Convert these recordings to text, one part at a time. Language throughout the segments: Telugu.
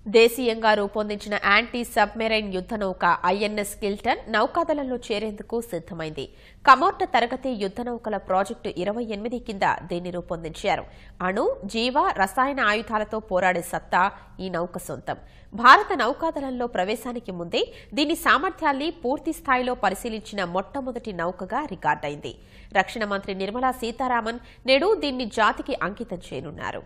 దేశీయంగా రూపొందించిన యాంటీ సబ్మెరైన్ యుద్ధ నౌక ఐఎన్ఎస్ కిల్టన్ నౌకాదళంలో చేరేందుకు సిద్దమైంది కమోర్ట తరగతి యుద్ధ నౌకల ప్రాజెక్టు ఇరవై ఎనిమిది కింద దీన్ని రూపొందించారు అణు జీవ రసాయన ఆయుధాలతో పోరాడే సత్తా ఈ నౌక సొంతం భారత నౌకాదళంలో ప్రవేశానికి ముందే దీని సామర్థ్యాల్ని పూర్తి స్థాయిలో పరిశీలించిన మొట్టమొదటి నౌకగా రికార్డైంది రక్షణ మంత్రి నిర్మలా సీతారామన్ నేడు దీన్ని జాతికి అంకితం చేయనున్నారు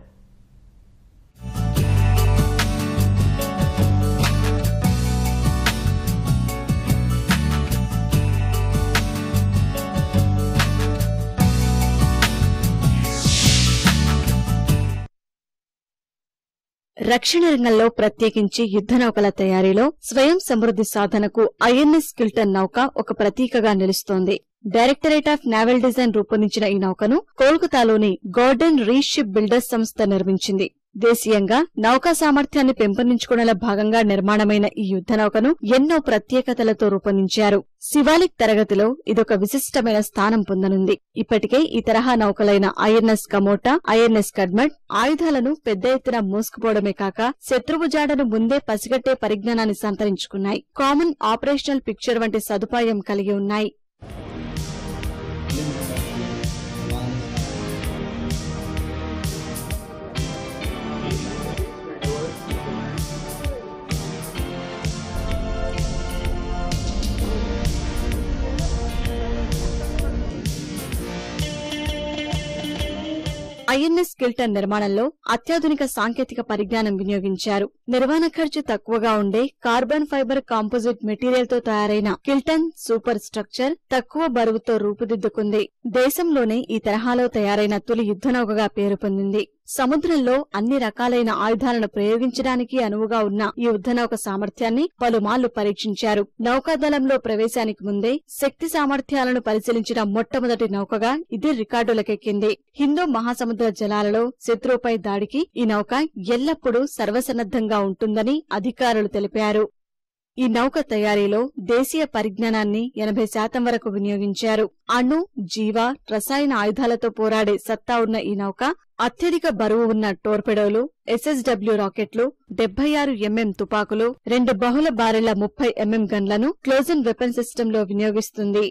రక్షణ రంగంలో ప్రత్యేకించి యుద్ధ నౌకల తయారీలో స్వయం సమృద్ధి సాధనకు ఐఎన్ఎస్ కిల్టన్ నౌక ఒక ప్రతీకగా నిలుస్తోంది డైరెక్టరేట్ ఆఫ్ నావల్ డిజైన్ రూపొందించిన ఈ నౌకను కోల్కతాలోని గార్డెన్ రీషిప్ బిల్డర్స్ సంస్థ నిర్మించింది దేశీయంగా నౌకా సామర్థ్యాన్ని పెంపొందించుకోవడంలో భాగంగా నిర్మాణమైన ఈ యుద్ధ నౌకను ఎన్నో ప్రత్యేకతలతో రూపొందించారు శివాలిక్ తరగతిలో ఇదొక విశిష్టమైన స్థానం పొందనుంది ఇప్పటికే ఈ తరహా నౌకలైన ఐఎన్ఎస్ కమోటా ఐఎన్ఎస్ కడ్మట్ ఆయుధాలను పెద్ద ఎత్తున మోసుకుపోవడమే కాక శత్రువు జాడను ముందే పసిగట్టే పరిజ్ఞానాన్ని సంతరించుకున్నాయి కామన్ ఆపరేషనల్ పిక్చర్ వంటి సదుపాయం కలిగి ఉన్నాయి ఐఎన్ఎస్ కిల్టన్ నిర్మాణంలో అత్యాధునిక సాంకేతిక పరిజ్ఞానం వినియోగించారు నిర్వహణ ఖర్చు తక్కువగా ఉండే కార్బన్ ఫైబర్ కాంపోజిట్ మెటీరియల్ తో తయారైన కిల్టన్ సూపర్ స్ట్రక్చర్ తక్కువ బరువుతో రూపుదిద్దుకుంది దేశంలోనే ఈ తరహాలో తయారైన తొలి యుద్ధనౌకగా పేరు పొందింది సముద్రంలో అన్ని రకాలైన ఆయుధాలను ప్రయోగించడానికి అనువుగా ఉన్న ఈ యుద్ధనౌక సామర్థ్యాన్ని పలుమార్లు పరీక్షించారు నౌకాదళంలో ప్రవేశానికి ముందే శక్తి సామర్థ్యాలను పరిశీలించిన మొట్టమొదటి నౌకగా ఇది రికార్డులకెక్కింది హిందూ మహాసముద్ర జలాలలో శత్రువుపై దాడికి ఈ నౌక ఎల్లప్పుడూ సర్వసన్నద్ధంగా ఉంటుందని అధికారులు తెలిపారు ఈ నౌక తయారీలో దేశీయ పరిజ్ఞానాన్ని ఎనభై శాతం వరకు వినియోగించారు అణు జీవ రసాయన ఆయుధాలతో పోరాడే సత్తా ఉన్న ఈ నౌక అత్యధిక బరువు ఉన్న టోర్పెడోలు ఎస్ఎస్డబ్ల్యూ రాకెట్లు డెబ్బై ఆరు ఎంఎం తుపాకులు రెండు బహుళ బారెల ముప్పై ఎంఎం గన్లను క్లోజన్ వెపన్ సిస్టంలో వినియోగిస్తుంది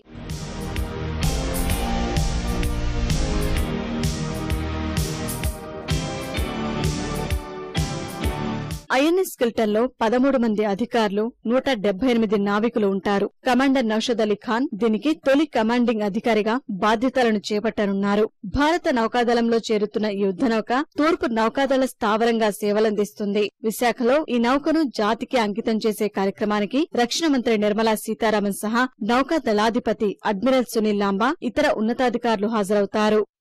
ఐఎన్ఎస్ కిల్టన్ లో పదమూడు మంది అధికారులు నూట డెబ్బై ఎనిమిది నావికులు ఉంటారు కమాండర్ నౌషద్ అలీ ఖాన్ దీనికి తొలి కమాండింగ్ అధికారిగా బాధ్యతలను చేపట్టనున్నారు భారత నౌకాదళంలో చేరుతున్న ఈ యుద్ధ నౌక తూర్పు నౌకాదళ స్థావరంగా సేవలందిస్తుంది విశాఖలో ఈ నౌకను జాతికి అంకితం చేసే కార్యక్రమానికి రక్షణ మంత్రి నిర్మలా సీతారామన్ సహా నౌకాదళాధిపతి అడ్మిరల్ సునీల్ లాంబా ఇతర ఉన్నతాధికారులు హాజరవుతారు